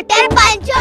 Water punch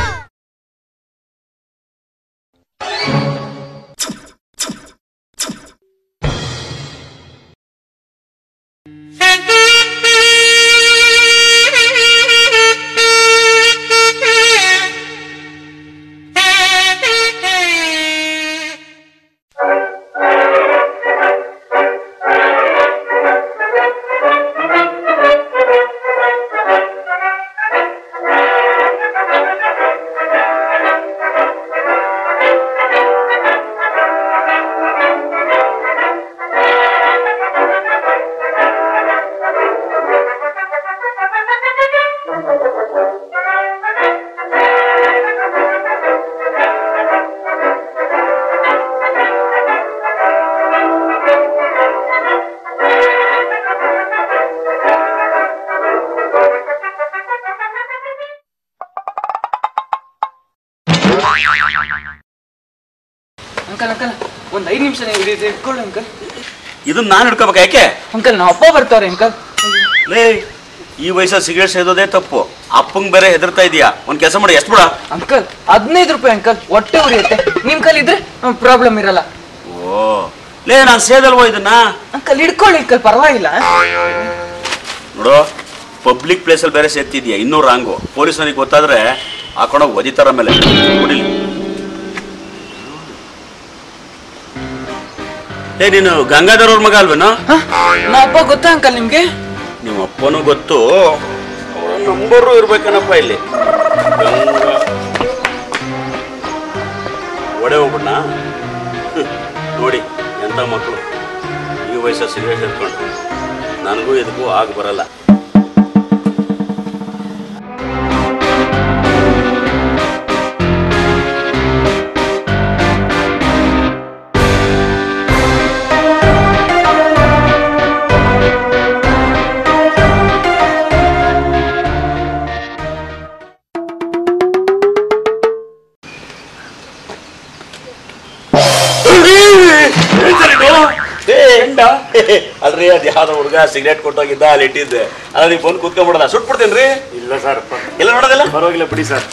uncle uncle ಒಂದ್ ಐದ್ ನಿಮಿಷ ನೀವು ಇದು ಇಟ್ಕೊಳ್ಳಿ ಅಂಕಲ್ ಇದನ್ನ ನಾನು ಹಿಡ್ಕೋಬೇಕು ಯಾಕೆ ಅಂಕಲ್ ನಮ್ಮ ಅಪ್ಪ ಬರ್ತಾವ್ರೆ ಅಂಕಲ್ ಲೇ ಈ ವಯಸ್ಸಲ್ಲಿ ಸಿಗರೇಟ್ ಸೇದೋದೇ ತಪ್ಪು ಅಪ್ಪಂಗ್ ಬೇರೆ ಹೆದರ್ತಾ ಇದೀಯಾ ಒಂದ್ ಕೆಲಸ ಮಾಡಿ ಎಷ್ಟು ಬಿಡ ಅಂಕಲ್ ಹದಿನೈದು ರೂಪಾಯಿ ಅಂಕಲ್ ಹೊಟ್ಟೆ ಉರಿಯುತ್ತೆ ನಿಮ್ ಕಲ್ ಇದ್ರೆ ಪ್ರಾಬ್ಲಮ್ ಇರಲ್ಲ ಓ ಲೇ ನಾನು ಸೇದಲ್ವೋ ಇದನ್ನ ಅಂಕಲ್ ಹಿಡ್ಕೊಳ್ಳಿ ಅಂಕಲ್ ಪರವಾಗಿಲ್ಲ ನೋಡು ಪಬ್ಲಿಕ್ ಪ್ಲೇಸಲ್ಲಿ ಬೇರೆ ಸೇರ್ತಿದ್ಯಾ ಇನ್ನೂ ರಾಂಗು ಪೊಲೀಸ್ನವ್ರಿಗೆ ಗೊತ್ತಾದ್ರೆ ಹಾಕೊಂಡೋಗಿ ಒದಿತಾರ ಮೇಲೆ ಕುಡಿಲಿ ಏ ನೀನು ಗಂಗಾಧರ್ ಅವ್ರ ಮಗ ಅಲ್ವೇನೋ ಹ? ನಮ್ಮ ಅಪ್ಪ ಗೊತ್ತಾ ಅಂಕಲ್ ನಿಮ್ಗೆ ನಿಮ್ಮ ಅಪ್ಪನೂ ಗೊತ್ತು ನಂಬರು ಇರ್ಬೇಕನಪ್ಪ ಇಲ್ಲಿ ಗಂಗಾ ಒಡೆ ಹೋಗ್ಬಿಡ್ಣ ನೋಡಿ ಎಂಥ ಮಕ್ಕಳು ಈ ವಯಸ್ಸಲ್ಲಿ ಸಿಗರೇಟ್ ಸೇರ್ಕೊಂಡು ನನಗೂ ಇದಕ್ಕೂ ಆಗ ಬರಲ್ಲ ಅಲ್ರಿ ಅದ್ ಯಾವ್ದೋ ಹುಡುಗ ಸಿಗರೇಟ್ ಕೊಟ್ಟೋಗಿದ್ದ ಅಲ್ಲಿ ಇಟ್ಟಿದ್ದೆ ಅಲ್ಲ ನೀವು ಬಂದು ಕೂತ್ಕೊಂಡ್ಬಿಡಲ್ಲ ಸುಟ್ಬಿಡ್ತೇನ್ರಿ ಇಲ್ಲ ಸರ್ ಎಲ್ಲ ನೋಡೋದಿಲ್ಲ ಪರವಾಗಿಲ್ಲ ಬಿಡಿ ಸರ್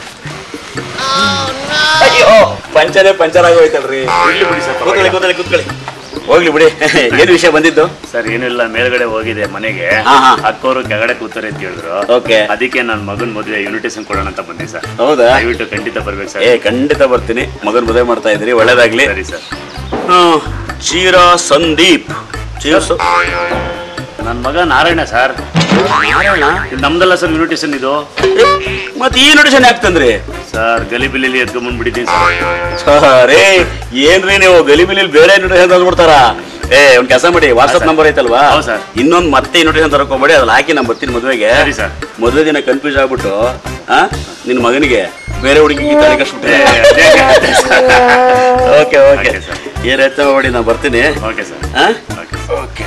ಅಯ್ಯೋ ಪಂಚರೇ ಪಂಚರ್ ಆಗೋಯ್ತಲ್ರಿ ಇಲ್ಲಿ ಬಿಡಿ ಸರ್ ಕೂತ್ಕೊಳ್ಳಿ ಕೂತ್ಕೊಳ್ಳಿ ಕೂತ್ಕೊಳ್ಳಿ ಹೋಗ್ಲಿ ಬಿಡಿ ಏನ್ ವಿಷಯ ಬಂದಿದ್ದು ಸರ್ ಏನಿಲ್ಲ ಮೇಲ್ಗಡೆ ಹೋಗಿದೆ ಮನೆಗೆ ಹಾ, ಹಾ. ಅಕ್ಕವರು ಕೆಳಗಡೆ ಕೂತಾರೆ ಅಂತ ಹೇಳಿದ್ರು ಓಕೆ ಅದಕ್ಕೆ ನನ್ನ ಮಗನ್ ಮದುವೆ ಇನ್ವಿಟೇಷನ್ ಕೊಡೋಣ ಅಂತ ಬಂದೆ ಸರ್ ಹೌದಾ ದಯವಿಟ್ಟು ಖಂಡಿತ ಬರ್ಬೇಕು ಸರ್ ಏ ಖಂಡಿತ ಬರ್ತೀನಿ ಮಗನ್ ಮದುವೆ ಮಾಡ್ತಾ ಇದ್ರಿ ಒಳ್ಳೇದಾಗ್ಲಿ ಸರಿ ಸರ್ ಹ್ಮ್. ಚೀರ ಸಂದೀಪ್ ಚೀರ ಸ- ನನ್ನ ಮಗ ನಾರಾಯಣ ಸರ್ ನಾರಾಯಣ ಇದು ನಮ್ದಲ್ಲ ಸರ್ ಇನ್ವಿಟೇಷನ್ ಇದು ಏ, ಮತ್ ಈ ನೋಟಿಷನ್ ಯಾಕೆ ತಂದ್ರಿ ಸರ್ ಗಲಿಬಿಲಿಲಿ ಎತ್ಕೊಂಡ್ಬಂದ್ಬಿಟ್ಟಿದ್ದೀನಿ ಸರ್ ರೇ ಏನ್ರಿ ನೀವು ಗಲಿಬಿಲಿ ಬೇರೆ ನೋಟಿಷನ್ ತಂದ್ಬಿಡ್ತಾರ ಏ ಒಂದ್ ಕೆಲಸ ಮಾಡಿ ವಾಟ್ಸ್ಆಪ್ ಸರ್. ನಂಬರ್ ಐತಲ್ವಾ ಹೌದ್ ಸರ್. ಇನ್ನೊಂದ್ ಮತ್ತೆ ನೋಟಿಷನ್ ತರಕೋಬೇಡಿ ಅದ್ರಲ್ಲಿ ಹಾಕಿ ನಾನು ಬರ್ತೀನಿ ಮದುವೆಗೆ ಸರಿ ಸರ್. ಮದುವೆ ದಿನ ಕನ್ಫ್ಯೂಸ್ ಆಗ್ಬಿಟ್ಟು ಆ ನಿನ್ ಮಗನಿಗೆ ಬೇರೆ ಹುಡುಗಿಗೆ ತಾಳಿ ಏ, ಕಟ್ಬಿಟ್ರೆ ಅದೇ ಅದೇ sir. Okay okay Okay, sir. ಏನಾಯ್ತು ನೋಡಿ ನಾನು ಬರ್ತೀನಿ ಓಕೆ ಸರ್ ಆ? ಓಕೆ ಓಕೆ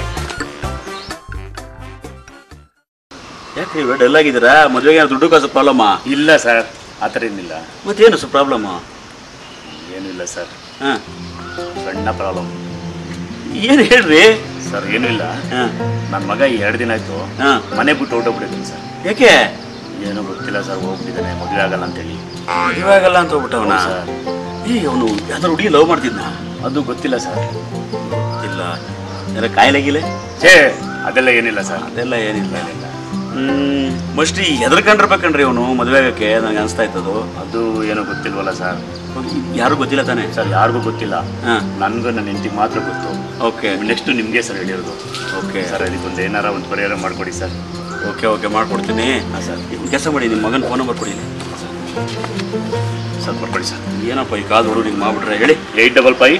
ಯಾಕೆ ನೀವು ಡಲ್ ಆಗಿದ್ದೀರಾ ಮದುವೆಗೆ ಏನಾದ್ರು ದುಡ್ಡು ಕಾಸು ಪ್ರಾಬ್ಲಮ್ಮಾ ಇಲ್ಲ ಸರ್ ಆ ಥರ ಏನಿಲ್ಲ ಮತ್ತೇನು ಸರ್ ಪ್ರಾಬ್ಲಮ್ ಏನಿಲ್ಲ ಸರ್ ಹಾಂ ಸಣ್ಣ ಪ್ರಾಬ್ಲಮ್ ಏನು ಹೇಳ್ರಿ ಸರ್ ಏನೂ ಇಲ್ಲ ಹಾಂ ನನ್ನ ಮಗ ಎರಡು ದಿನ ಆಯ್ತು ಹಾಂ ಮನೆ ಬಿಟ್ಟು ಹೊರಟೋಗ್ಬಿಟ್ಟಿದ್ದೀನಿ ಸರ್ ಯಾಕೆ ಏನೋ ಗೊತ್ತಿಲ್ಲ ಸರ್ ಹೋಗ್ಬಿಟ್ಟಿದ್ದಾನೆ ಮದುವೆ ಆಗಲ್ಲ ಅಂತೇಳಿ ಮದುವೆ ಆಗಲ್ಲ ಅಂತ ಹೋಗ್ಬಿಟ್ಟವನ ಹೌದು ಸರ್. ಏ ಅವನು ಯಾವ್ದಾರು ಹುಡುಗಿ ಲವ್ ಮಾಡ್ತಿದ್ನ ಅದು ಗೊತ್ತಿಲ್ಲ ಸರ್ ಇಲ್ಲ ಯಾರ ಕಾಯಿಲೆಗಿಲೆ ಛೇ ಅದೆಲ್ಲ ಏನಿಲ್ಲ ಸರ್ ಅದೆಲ್ಲ ಏನಿಲ್ಲ ಹ್ಮ್ ಮಸ್ಟಿ ಹೆದರ್ಕೊಂಡಿರ್ಬೇಕನ್ರಿ ಅವನು ಮದುವೆ ಆಗಕ್ಕೆ ನನಗೆ ಅನಿಸ್ತಾ ಇತ್ತದು ಅದು ಏನೋ ಗೊತ್ತಿಲ್ವಲ್ಲ ಸರ್ ಯಾರು ಗೊತ್ತಿಲ್ಲ ತಾನೆ ಸರ್ ಯಾರಿಗೂ ಗೊತ್ತಿಲ್ಲ ಹಾಂ ನನ್ಗೂ ನನ್ನ ಹೆಂಡತಿಗೆ ಮಾತ್ರ ಗೊತ್ತು ಓಕೆ ನೆಕ್ಸ್ಟ್ ನಿಮಗೆ ಸರ್ ಹೇಳಿರೋದು ಓಕೆ ಸರ್ ಅದಕ್ಕೊಂದು ಏನಾರ ಒಂದು ಪರಿಹಾರ ಮಾಡಿಕೊಡಿ ಸರ್ ಓಕೆ ಓಕೆ ಮಾಡ್ಕೊಡ್ತೀನಿ ಹಾಂ ಸರ್ ಕೆಲಸ ಮಾಡಿ ನಿಮ್ಮ ಮಗನ ಫೋನ್ ನಂಬರ್ ಕೊಡಿ ಸರ್ ಬರ್ಕೊಡಿ ಸರ್ ಏನಪ್ಪ ಈ ಕಾದು ಹುಡುಗ ಹಿಂಗೆ ಮಾಡ್ಬಿಟ್ರೆ ಹೇಳಿ ಏಯ್ಟ್ ಡಬಲ್ ಫೈವ್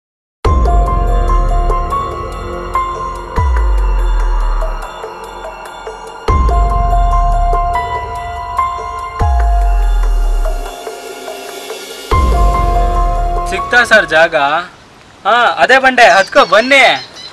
ಸಿಗ್ತಾ ಸರ್ ಜಾಗ ಹಾ ಅದೇ ಬಂಡೆ ಹತ್ಕೋ ಬನ್ನಿ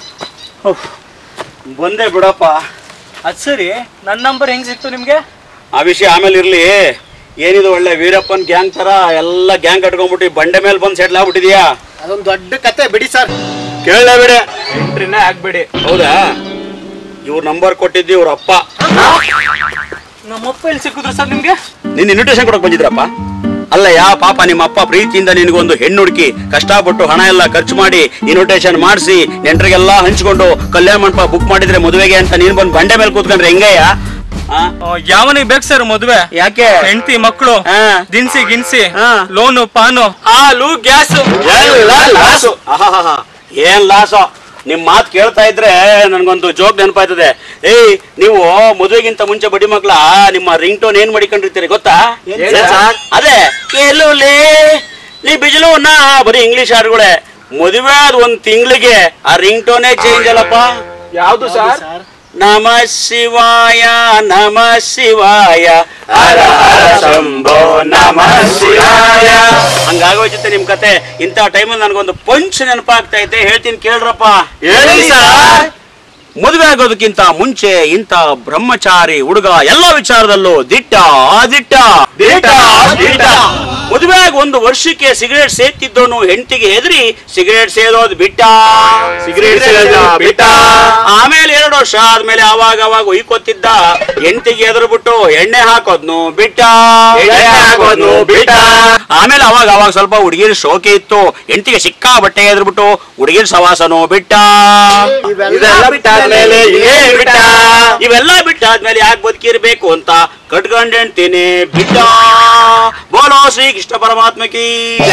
ಬಂದೆ ಬಿಡಪ್ಪ ಅದ್ ಸರಿ ನನ್ನ ನಂಬರ್ ಹೆಂಗ್ ಸಿಕ್ತು ನಿಮ್ಗೆ ಆ ವಿಷಯ ಆಮೇಲೆ ಇರ್ಲಿ ಏನಿದು ಒಳ್ಳೆ ವೀರಪ್ಪನ್ ಗ್ಯಾಂಗ್ ತರ ಎಲ್ಲ ಗ್ಯಾಂಗ್ ಕಟ್ಕೊಂಡ್ಬಿಟ್ಟು ಈ ಬಂಡೆ ಮೇಲೆ ಬಂದು ಸೆಟ್ಲ್ ಆಗ್ಬಿಟ್ಟಿದ್ಯಾ ಅದೊಂದು ದೊಡ್ಡ ಕತೆ ಬಿಡಿ ಸರ್ ಕೇಳಲೇ ಬಿಡೆ ಎಂಟ್ರಿನೇ ಆಗ್ಬೇಡಿ ಹೌದಾ ಇವ್ರ ನಂಬರ್ ಕೊಟ್ಟಿದ್ದು ಇವ್ರ ಅಪ್ಪ ನಮ್ಮಪ್ಪ ಎಲ್ಲಿ ಸಿಕ್ಕಿದ್ರು ಸರ್ ನಿಮ್ಗೆ ನಿನ್ನ ಇನ್ವಿಟೇಷನ್ ಕೊಡಕ್ ಬಂದಿದ್ರಪ್ಪ ಅಲ್ಲ ಯಾ ಪಾಪ ನಿಮ್ಮ ಅಪ್ಪ ಪ್ರೀತಿಯಿಂದ ನಿನಗೊಂದು ಹೆಣ್ಣು ಹುಡುಕಿ ಕಷ್ಟಪಟ್ಟು ಹಣ ಎಲ್ಲ ಖರ್ಚು ಮಾಡಿ ಇನ್ವಿಟೇಷನ್ ಮಾಡಿಸಿ ನೆಂಟರಿಗೆಲ್ಲ ಹಂಚ್ಕೊಂಡು ಕಲ್ಯಾಣ ಮಂಟಪ ಬುಕ್ ಮಾಡಿದ್ರೆ ಮದುವೆಗೆ ಅಂತ ನೀನ್ ಬಂದು ಬಂಡೆ ಮೇಲೆ ಕೂತ್ಕೊಂಡ್ರೆ ಹೆಂಗಯ್ಯ ಆ? ಯಾವನಿಗೆ ಬೇಕು ಸರ್ ಮದುವೆ ಯಾಕೆ ಹೆಂಡತಿ ಮಕ್ಕಳು ಹಾ. ದಿನ್ಸಿ ಗಿನ್ಸಿ ಹಾ. ಲೋನು ಪಾನು ಹಾಲು ಗ್ಯಾಸ್ ಎಲ್ಲ ಲಾಸು ಆಹಾಹಾಹಾ. ಏನ್ ಲಾಸು ನಿಮ್ ಮಾತು ಕೇಳ್ತಾ ಇದ್ರೆ ನನ್ಗೊಂದು ಜೋಕ್ ನೆನಪಾಯ್ತದೆ ಏಯ್ ನೀವು ಮದುವೆಗಿಂತ ಮುಂಚೆ ಬಡಿ ಮಕ್ಳ ನಿಮ್ಮ ರಿಂಗ್ ಟೋನ್ ಏನ್ ಮಾಡಿಕೊಂಡಿರ್ತೀರಿ ಗೊತ್ತಾ ಏನ್ ಏನ್ ಸರ್? ಸರ್? ಅದೇ ಎಲ್ಲೂಲಿ ನೀ ಬಿಜಲು ನಾ ಬರೀ ಇಂಗ್ಲಿಷ್ ಹಾಡುಗಳೇ ಮದುವೆ ಆದ ಒಂದ್ ತಿಂಗಳಿಗೆ ಆ ರಿಂಗ್ ಟೋನೇ ಚೇಂಜ್ ಅಲ್ಲಪ್ಪ ಯಾವ್ದು ಸರ್ ನಮ ಶಿವಾಯ ನಮ ಶಿವಾಯ ಹರ ಹರ ಶಂಭೋ ನಮ ಶಿವಾಯ ಹಂಗಾಗೋಯ್ತೈತೆ ನಿಮ್ ಕತೆ ಇಂಥ ಟೈಮಲ್ಲಿ ನನಗೊಂದು ಪಂಚ್ ನೆನಪಾಗ್ತಾ ಐತೆ ಹೇಳ್ತೀನಿ ಕೇಳ್ರಪ್ಪ ಹೇಳಿ ಸರ್. ಮದುವೆ ಆಗೋದಕ್ಕಿಂತ ಮುಂಚೆ ಇಂಥ ಬ್ರಹ್ಮಚಾರಿ ಹುಡುಗ ಎಲ್ಲ ವಿಚಾರದಲ್ಲೂ ದಿಟ್ಟ ದಿಟ್ಟ ದಿಟ್ಟ, ದಿಟ್ಟ. ಮದುವೆ ಆಗಿ ಒಂದು ವರ್ಷಕ್ಕೆ ಸಿಗರೇಟ್ ಸೇತಿದ್ದವನು ಹೆಂಡತಿಗೆ ಹೆದರಿ ಸಿಗರೇಟ್ ಸೇದೋದು ಬಿಟ್ಟ ಸಿಗರೇಟ್ ಸೇದೋದು ಬಿಟ್ಟ. ಆಮೇಲೆ ಎರಡು ವರ್ಷ ಆದ್ಮೇಲೆ ಅವಾಗ ಅವಾಗ ಉಯ್ಕೊತಿದ್ದ ಹೆಂಡತಿಗೆ ಎದುರು ಬಿಟ್ಟು ಎಣ್ಣೆ ಹಾಕೋದ್ನು ಬಿಟ್ಟ ಎಣ್ಣೆ ಹಾಕೋದ್ನು ಬಿಟ್ಟ. ಆಮೇಲೆ ಅವಾಗ ಅವಾಗ ಸ್ವಲ್ಪ ಹುಡುಗಿರ್ ಶೋಕೆ ಇತ್ತು ಹೆಂಡತಿಗೆ ಸಿಕ್ಕಾ ಬಟ್ಟೆ ಎದುರು ಬಿಟ್ಟು ಹುಡುಗಿರ್ ಸವಾಸನು ಬಿಟ್ಟ ಇದೆಲ್ಲ ಬಿಟ್ಟಾದ್ಮೇಲೆ ಇನ್ನೇನ್ ಬಿಟ್ಟ? ಇವೆಲ್ಲ ಬಿಟ್ಟಾದ್ಮೇಲೆ ಯಾಕೆ ಬದುಕಿರ್ಬೇಕು ಅಂತ ಕಟ್ಕೊಂಡ್ ಹೆಣ್ತೀನಿ ಬಿಟ್ಟ ಬೋಲೋ ಶ್ರೀ ಕೃಷ್ಣ ಪರಮಾತ್ಮಕಿ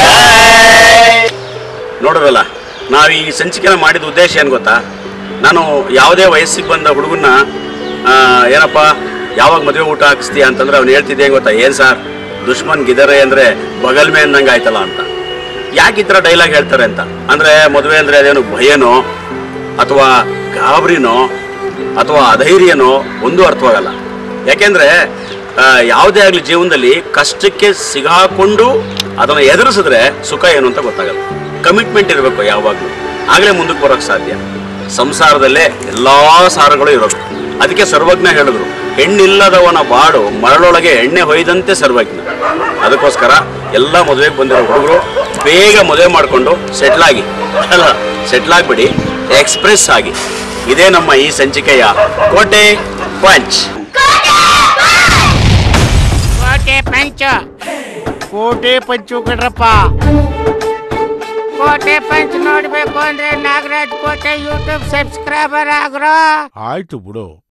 ನೋಡೋದಲ್ಲ ನಾವು ಈ ಸಂಚಿಕೆನ ಮಾಡಿದ ಉದ್ದೇಶ ಏನು ಗೊತ್ತಾ ನಾನು ಯಾವುದೇ ವಯಸ್ಸಿಗೆ ಬಂದ ಹುಡುಗನ್ನ ಆ, ಏನಪ್ಪ ಯಾವಾಗ ಮದುವೆ ಊಟ ಹಾಕಿಸ್ತೀಯ ಅಂತಂದ್ರೆ ಅವ್ನು ಹೇಳ್ತಿದ್ದೆ ಏನ್ ಗೊತ್ತಾ ಏನ್ ಸರ್ ದುಶ್ಮನ್ ಗಿದರೆ ಅಂದ್ರೆ ಬಗಲ್ ಮೇ ಅಂದಂಗೆ ಆಯ್ತಲ್ಲ ಅಂತ ಯಾಕೆ ಈ ಥರ ಡೈಲಾಗ್ ಹೇಳ್ತಾರೆ ಅಂತ ಅಂದ್ರೆ ಮದುವೆ ಅಂದ್ರೆ ಅದೇನು ಭಯನೋ ಅಥವಾ ಗಾಬರಿನೋ ಅಥವಾ ಅಧೈರ್ಯನೋ ಒಂದು ಅರ್ಥವಾಗಲ್ಲ ಯಾಕೆಂದ್ರೆ ಆ, ಯಾವುದೇ ಆಗಲಿ ಜೀವನದಲ್ಲಿ ಕಷ್ಟಕ್ಕೆ ಸಿಗಾಕೊಂಡು ಅದನ್ನು ಎದುರಿಸಿದ್ರೆ ಸುಖ ಏನು ಅಂತ ಗೊತ್ತಾಗಲ್ಲ ಕಮಿಟ್ಮೆಂಟ್ ಇರಬೇಕು ಯಾವಾಗಲೂ ಆಗಲೇ ಮುಂದಕ್ಕೆ ಬರೋಕ್ಕೆ ಸಾಧ್ಯ ಸಂಸಾರದಲ್ಲೇ ಎಲ್ಲಾ ಸಾರಗಳು ಇರೋದು ಅದಕ್ಕೆ ಸರ್ವಜ್ಞ ಹೇಳಿದ್ರು ಹೆಣ್ಣಿಲ್ಲದವನ ಬಾಡು ಮರಳೊಳಗೆ ಎಣ್ಣೆ ಹೊಯ್ದಂತೆ ಸರ್ವಜ್ಞ ಅದಕ್ಕೋಸ್ಕರ ಎಲ್ಲ ಮದುವೆಗೆ ಬಂದಿರೋ ಹುಡುಗರು ಬೇಗ ಮದುವೆ ಮಾಡಿಕೊಂಡು ಸೆಟ್ಲ್ ಆಗಿ ಅಲ್ಲ ಸೆಟ್ಲ್ ಆಗ್ಬಿಡಿ ಎಕ್ಸ್ಪ್ರೆಸ್ ಆಗಿ ಇದೇ ನಮ್ಮ ಈ ಸಂಚಿಕೆಯ ಕೋಟೆ ಪಂಚ್ ಕೋಟೆ ಪಂಚ ಕೋಟೆ ಪಂಚು ಕಡ್ರಪ್ಪ ಕೋಟೆ ಪಂಚ್ ನೋಡ್ಬೇಕು ಅಂದ್ರೆ ನಾಗರಾಜ್ ಕೋಟೆ ಯೂಟ್ಯೂಬ್ ಸಬ್ಸ್ಕ್ರೈಬರ್ ಆಗ್ರೋ ಆಯ್ತು ಬಿಡು